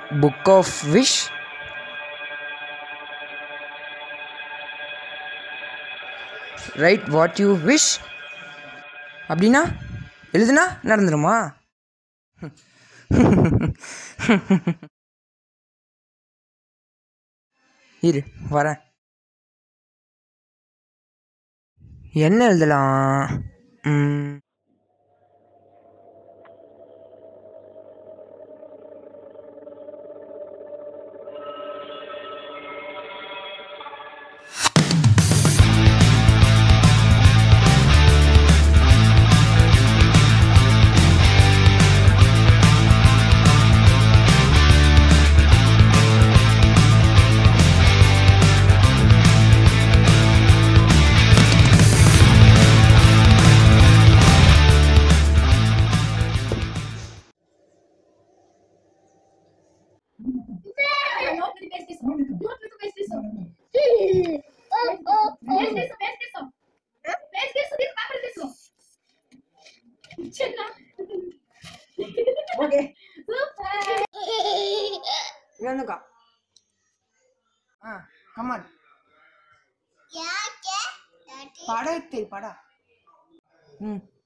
Book of wish right what you wish அப்படின்னா எழுதுனா நடந்துருமா இரு வரேன் என்ன எழுதலாம் ம், No, pero ves eso. No, pero ves eso. Ves eso, ves eso. Ves eso, diz para eso. Chega. Okay Super. வந்துக்கா ஆ கமான் படத்தை படா ம்